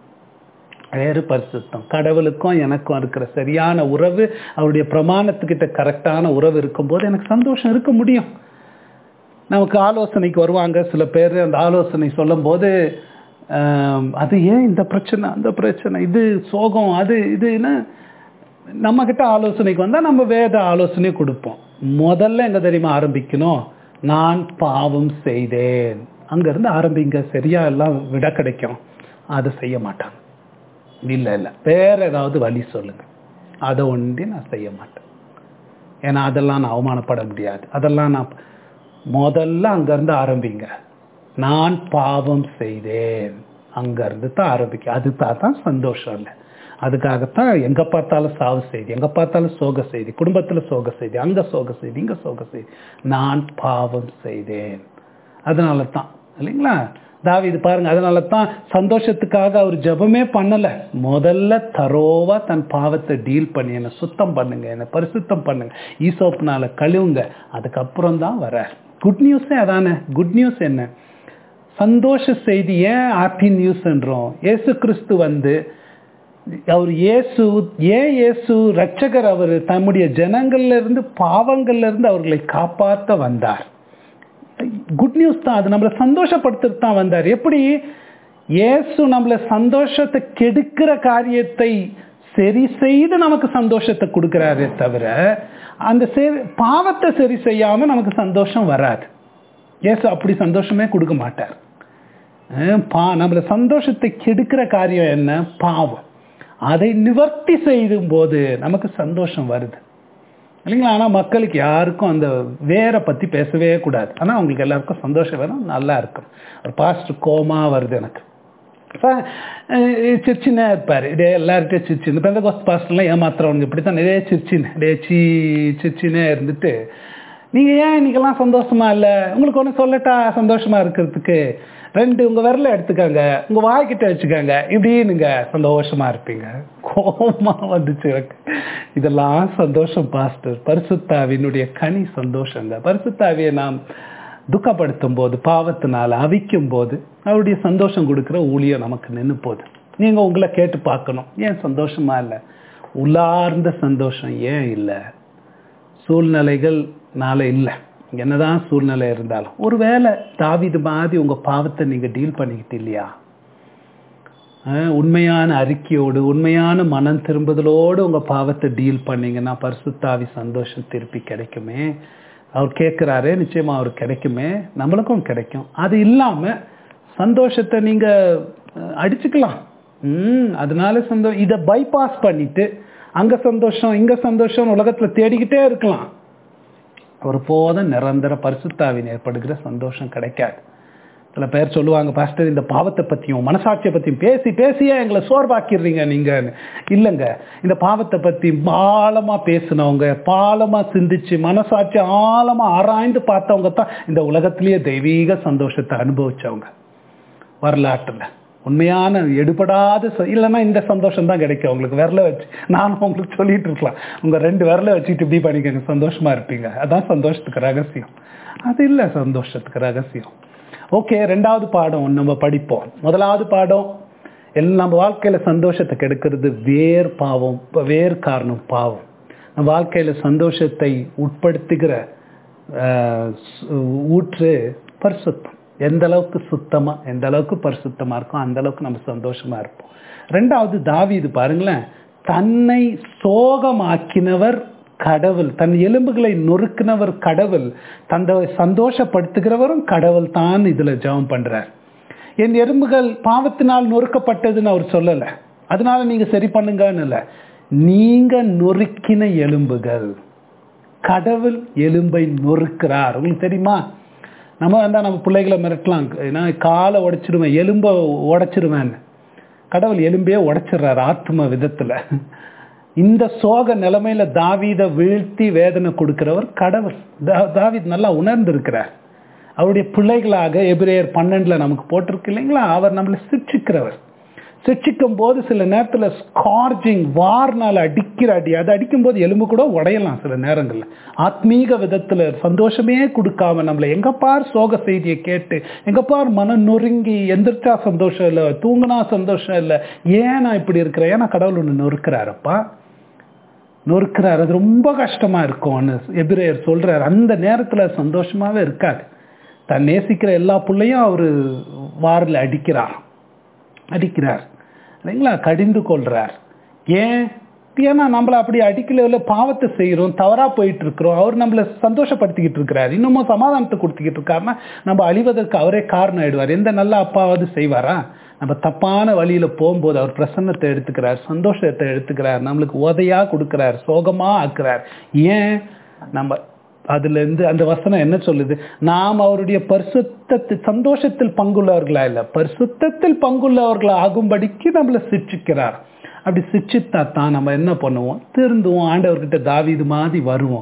வேறு பரிசுத்தம் கடவுளுக்கும் எனக்கும் இருக்கிற சரியான உறவு அவருடைய பிரமாணத்துக்கிட்ட கரெக்டான உறவு இருக்கும்போது எனக்கு சந்தோஷம் இருக்க முடியும் நமக்கு ஆலோசனைக்கு வருவாங்க சில பேர் அந்த ஆலோசனை சொல்லும்போது ஆம், அது ஏன் இந்த பிரச்சனை அந்த பிரச்சனை இது சோகம் அது இதுன்னு நம்ம கிட்ட ஆலோசனைக்கு வந்தா நம்ம வேத ஆலோசனை கொடுப்போம் முதல்ல எங்க தெரியுமா ஆரம்பிக்கணும் நான் பாவம் செய்தேன் அங்க இருந்து ஆரம்பிங்க சரியா எல்லாம் விட கிடைக்கும் அதை செய்ய மாட்டாங்க இல்ல இல்ல வேற ஏதாவது வழி சொல்லுங்க அதை ஒண்டி நான் செய்ய மாட்டேன் ஏன்னா அதெல்லாம் நான் அவமானப்பட முடியாது அதெல்லாம் நான் முதல்ல அங்க இருந்து ஆரம்பிங்க நான் பாவம் செய்தேன் அங்க இருந்து தான் ஆரம்பிக்க அது தான் சந்தோஷம் இல்லை அதுக்காகத்தான் எங்க பார்த்தாலும் சாவு செய்தி எங்க பார்த்தாலும் சோக செய்தி குடும்பத்துல சோக செய்தி அங்க சோக செய்தி இங்க சோக செய்தி நான் பாவம் செய்தேன் அதனால தான் இல்லைங்களா தாவீது பாருங்க அதனால தான் சந்தோஷத்துக்காக அவர் ஜெபமே பண்ணல முதல்ல தரோவா தன் பாவத்தை டீல் பண்ணி என்னை சுத்தம் பண்ணுங்க என்னை பரிசுத்தம் பண்ணுங்க ஈசோப்புனால கழுவுங்க அதுக்கப்புறம் தான் வர குட் நியூஸே அதானே குட் நியூஸ் என்ன சந்தோஷ செய்தி ஏன் ஹாப்பி நியூஸ்ன்றோம் இயேசு கிறிஸ்து வந்து அவர் இயேசு ஏன் இயேசு ரட்சகர் அவர் தம்முடைய ஜனங்கள்ல இருந்து பாவங்கள்ல இருந்து அவர்களை காப்பாற்ற வந்தார் குட் நியூஸ் தான் அது நம்மளை சந்தோஷப்படுத்துறது தான் வந்தார் எப்படி இயேசு நம்மளை சந்தோஷத்தை கெடுக்கிற காரியத்தை சரி செய்து நமக்கு சந்தோஷத்தை கொடுக்கிறாரே தவிர அந்த சே- பாவத்தை சரி செய்யாம நமக்கு சந்தோஷம் வராது இயேசு அப்படி சந்தோஷமே கொடுக்க மாட்டார் அஹ் பா நம்மள சந்தோஷத்தை கெடுக்கிற காரியம் என்ன பாவம் அதை நிவர்த்தி செய்யும் போது நமக்கு சந்தோஷம் வருது இல்லைங்களா ஆனால் மக்களுக்கு யாருக்கும் அந்த வேற பற்றி பேசவே கூடாது ஆனால் அவங்களுக்கு எல்லாருக்கும் சந்தோஷம் வேணும் நல்லா இருக்கும் ஒரு பாஸ்ட் கோமா வருது எனக்கு சிரிச்சின்னே இருப்பார் இதே எல்லார்கிட்டையும் சிரிச்சின்னு இப்போ இந்த பாஸ்டர்லாம் ஏமாத்துறவங்க இப்படி தான் நிறைய சிரிச்சின்னு டே சி சிரிச்சின்னே இருந்துட்டு நீங்கள் ஏன் இன்னைக்கெல்லாம் சந்தோஷமா இல்லை உங்களுக்கு ஒன்று சொல்லட்டா சந்தோஷமா இருக்கிறதுக்கு ரெண்டு உங்கள் விரல எடுத்துக்கங்க உங்கள் வாய்க்கிட்ட வச்சுக்கோங்க இப்படின்னுங்க சந்தோஷமா இருப்பீங்க கோமா வந்துச்சு எனக்கு இதெல்லாம் சந்தோஷம் பாஸ்டர் பரிசுத்தாவினுடைய கனி சந்தோஷங்க பரிசுத்தாவியை நாம் துக்கப்படுத்தும் போது பாவத்தினால அவிக்கும் போது அவருடைய சந்தோஷம் கொடுக்குற ஊழியம் நமக்கு நின்று போகுது நீங்கள் உங்களை கேட்டு பார்க்கணும் ஏன் சந்தோஷமா இல்லை உள்ளார்ந்த சந்தோஷம் ஏன் இல்லை சூழ்நிலைகள்னால இல்லை என்னதான் சூழ்நிலை இருந்தாலும் ஒருவேளை தாவிது மாதிரி உங்க பாவத்தை நீங்க டீல் பண்ணிக்கிட்டு இல்லையா அஹ், உண்மையான அறிக்கையோடு உண்மையான மனம் திரும்புதலோடு உங்க பாவத்தை டீல் பண்ணீங்கன்னா பரிசுத்தாவி சந்தோஷம் திருப்பி கிடைக்குமே அவர் கேட்குறாரு நிச்சயமா அவர் கிடைக்குமே நம்மளுக்கும் கிடைக்கும் அது இல்லாம சந்தோஷத்தை நீங்க அஹ், அடிச்சுக்கலாம் ம் அதனால சந்தோ இதை பைபாஸ் பண்ணிட்டு அங்க சந்தோஷம் இங்க சந்தோஷம் உலகத்துல தேடிக்கிட்டே இருக்கலாம் ஒருபோதும் நிரந்தர பரிசுத்தாவின் ஏற்படுகிற சந்தோஷம் கிடைக்காது சில பேர் சொல்லுவாங்க பாஸ்டர் இந்த பாவத்தை பத்தியும் மனசாட்சியை பத்தியும் பேசி பேசியே எங்களை சோர்வாக்கிடுறீங்க நீங்க இல்லைங்க இந்த பாவத்தை பத்தி ஆழமா பேசினவங்க பாலமா சிந்திச்சு மனசாட்சி ஆழமா ஆராய்ந்து பார்த்தவங்க தான் இந்த உலகத்திலேயே தெய்வீக சந்தோஷத்தை அனுபவிச்சவங்க வரலாற்றுல உண்மையான எடுபடாத ச- இல்லைன்னா இந்த சந்தோஷம் தான் கிடைக்கும் உங்களுக்கு விரல வச்சு நானும் உங்களுக்கு சொல்லிட்டு இருக்கலாம் உங்க ரெண்டு விரல வச்சுட்டு இப்படி பண்ணிக்கங்க சந்தோஷமா இருப்பீங்க அதான் சந்தோஷத்துக்கு ரகசியம் அது இல்லை சந்தோஷத்துக்கு ரகசியம் ஓகே ரெண்டாவது பாடம் நம்ம படிப்போம் முதலாவது பாடம் எல்லாம் நம்ம வாழ்க்கையில சந்தோஷத்தை கெடுக்கிறது வேர் பாவம் வேர் காரணம் பாவம் நம்ம வாழ்க்கையில சந்தோஷத்தை உட்படுத்துகிற ஆஹ், சு- ஊற்று பரிசுத்தம் எந்த அளவுக்கு சுத்தமா எந்த அளவுக்கு பரிசுத்தமா இருக்கும் அந்த அளவுக்கு நம்ம சந்தோஷமா இருப்போம் ரெண்டாவது தாவீது பாருங்களேன் தன்னை சோகமாக்கினவர் கடவுள் தன் எலும்புகளை நொறுக்கினவர் கடவுள் தந்தை சந்தோஷப்படுத்துகிறவரும் கடவுள் தான் இதுல ஜெபம் பண்றார் என் எறும்புகள் பாவத்தினால் நொறுக்கப்பட்டதுன்னு அவர் சொல்லல அதனால நீங்க சரி பண்ணுங்கன்னு இல்ல நீங்க நொறுக்கின எலும்புகள் கடவுள் எலும்பை நொறுக்கிறார் உங்களுக்கு தெரியுமா நம்ம வந்தா நம்ம பிள்ளைகளை மிரட்டலாம் ஏன்னா காலை உடைச்சிருவேன் எலும்பை உடைச்சிருவேன் கடவுள் எலும்பையே உடைச்சிடுறாரு ஆத்ம விதத்துல இந்த சோக நிலைமையில தாவீத வீழ்த்தி வேதனை கொடுக்கிறவர் கடவுள் தா- தாவீது நல்லா உணர்ந்திருக்கிறார் அவருடைய பிள்ளைகளாக எபிரேயர் பன்னெண்டுல நமக்கு போட்டிருக்கு இல்லைங்களா அவர் நம்மளை சிக்ஷிக்கிறவர் சிக்ஷிக்கும் போது சில நேரத்துல ஸ்கார்ஜிங் வார்னால அடிக்கிற அடி அது அடிக்கும் போது எலும்பு கூட உடையலாம் சில நேரங்கள்ல ஆத்மீக விதத்துல சந்தோஷமே கொடுக்காம நம்மளை எங்க பார் சோக செய்தியை கேட்டு எங்க பார் மனம் நொறுங்கி எந்திரிச்சா சந்தோஷம் இல்லை தூங்கினா சந்தோஷம் இல்லை ஏன் நான் இப்படி இருக்கிறேன் ஏன்னா கடவுள் ஒன்று நொறுக்கிறாரப்பா நொறுக்கிறார் அது ரொம்ப கஷ்டமா இருக்கும்னு எபிரேயர் சொல்றார் அந்த நேரத்துல சந்தோஷமாவே இருக்காது தன் நேசிக்கிற எல்லா பிள்ளையும் அவரு வாரில் அடிக்கிறார் அடிக்கிறார் இல்லைங்களா கடிந்து கொள்றார் ஏன் ஏன்னா நம்மள அப்படி அடிக்கல இல்ல பாவத்தை செய்கிறோம் தவறா போயிட்டு இருக்கிறோம் அவர் நம்மள சந்தோஷப்படுத்திக்கிட்டு இருக்கிறார் இன்னமும் சமாதானத்தை கொடுத்துக்கிட்டு இருக்காருன்னா நம்ம அழிவதற்கு அவரே காரணம் ஆயிடுவார் எந்த நல்ல அப்பாவது செய்வாரா நம்ம தப்பான வழியில போகும்போது அவர் பிரசன்னத்தை எடுத்துக்கிறார் சந்தோஷத்தை எடுத்துக்கிறார் நம்மளுக்கு உதையா கொடுக்கிறார் சோகமா ஆக்குறார் ஏன் நம்ம அதுல இருந்து அந்த வசனம் என்ன சொல்லுது நாம் அவருடைய பரிசுத்தத்தில் சந்தோஷத்தில் பங்குள்ளவர்களா இல்ல பரிசுத்தத்தில் பங்குள்ளவர்களா ஆகும்படிக்கு நம்மள சிக்ஷிக்கிறார் அப்படி சிக்ஷித்தா தான் நம்ம என்ன பண்ணுவோம் திருந்துவோம் ஆண்டவர்கிட்ட தாவீது மாதிரி வருவோம்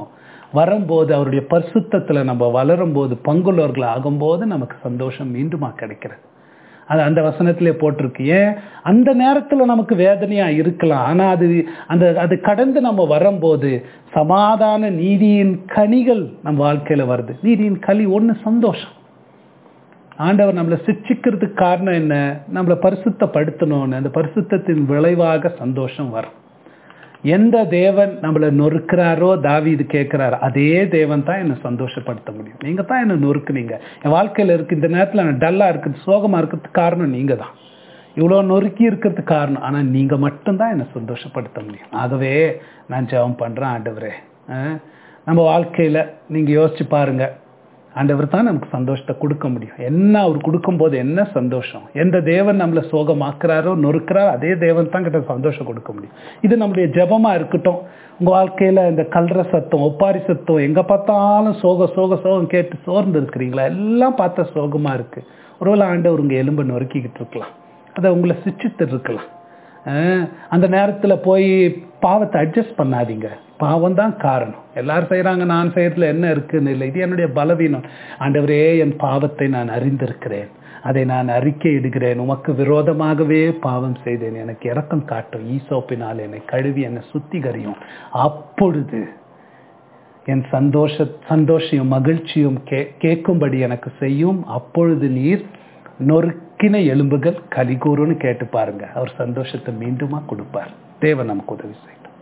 வரும்போது அவருடைய பரிசுத்தத்துல நம்ம வளரும் போது பங்குள்ளவர்கள் ஆகும்போது நமக்கு சந்தோஷம் மீண்டுமா கிடைக்கிறது அது அந்த வசனத்திலே போட்டிருக்கு ஏன் அந்த நேரத்துல நமக்கு வேதனையா இருக்கலாம் ஆனா அது அந்த அது கடந்து நம்ம வரும்போது சமாதான நீதியின் கனிகள் நம்ம வாழ்க்கையில வருது நீதியின் கனி ஒண்ணு சந்தோஷம் ஆண்டவர் நம்மளை சிக்ஷிக்கிறதுக்கு காரணம் என்ன நம்மளை பரிசுத்தப்படுத்தணும்னு அந்த பரிசுத்தத்தின் விளைவாக சந்தோஷம் வரும் எந்த தேவன் நம்மளை நொறுக்கிறாரோ தாவீது கேட்கிறாரோ அதே தேவன் தான் என்னை சந்தோஷப்படுத்த முடியும் நீங்க தான் என்னை நொறுக்குனீங்க என் வாழ்க்கையில இருக்கு இந்த நேரத்துல நான் டல்லா இருக்குது சோகமா இருக்கிறதுக்கு காரணம் நீங்க தான் இவ்வளோ நொறுக்கி இருக்கிறதுக்கு காரணம் ஆனா நீங்க மட்டும்தான் என்னை சந்தோஷப்படுத்த முடியும் ஆகவே நான் ஜெபம் பண்றேன் ஆண்டவரே அஹ், நம்ம வாழ்க்கையில நீங்க யோசிச்சு பாருங்க ஆண்டவர் தான் நமக்கு சந்தோஷத்தை கொடுக்க முடியும் என்ன அவர் கொடுக்கும்போது என்ன சந்தோஷம் எந்த தேவன் நம்மளை சோகமாக்குறாரோ நொறுக்கிறாரோ அதே தேவன் தான் கிட்ட சந்தோஷம் கொடுக்க முடியும் இது நம்முடைய ஜெபமா இருக்கட்டும் உங்க வாழ்க்கையில இந்த கல்ற சத்தம் ஒப்பாரி சத்தம் எங்க பார்த்தாலும் சோக சோக சோகம் கேட்டு சோர்ந்து இருக்கிறீங்களா எல்லாம் பார்த்தா சோகமா இருக்கு ஒருவேளை ஆண்டவர் உங்க எலும்பை நொறுக்கிக்கிட்டு இருக்கலாம் அதை உங்களை சிச்சித்து இருக்கலாம் அஹ் அந்த நேரத்துல போய் பாவத்தை அட்ஜஸ்ட் பண்ணாதீங்க பாவம் தான் காரணம் எல்லாரும் செய்றாங்க நான் செய்யறதுல என்ன இருக்குன்னு இல்லை இது என்னுடைய பலவீனம் ஆண்டவரே என் பாவத்தை நான் அறிந்திருக்கிறேன் அதை நான் அறிக்கை இடுகிறேன் உமக்கு விரோதமாகவே பாவம் செய்தேன் எனக்கு இரக்கம் காட்டும் ஈசோப்பினால் என்னை கழுவி என்னை சுத்திகரியும் அப்பொழுது என் சந்தோஷ சந்தோஷையும் மகிழ்ச்சியும் கே கேட்கும்படி எனக்கு செய்யும் அப்பொழுது நீர் நொறுக்கின எலும்புகள் கலிகூறுன்னு கேட்டு பாருங்க அவர் சந்தோஷத்தை மீண்டுமா கொடுப்பார் தேவன் நமக்கு உதவி செய்யும்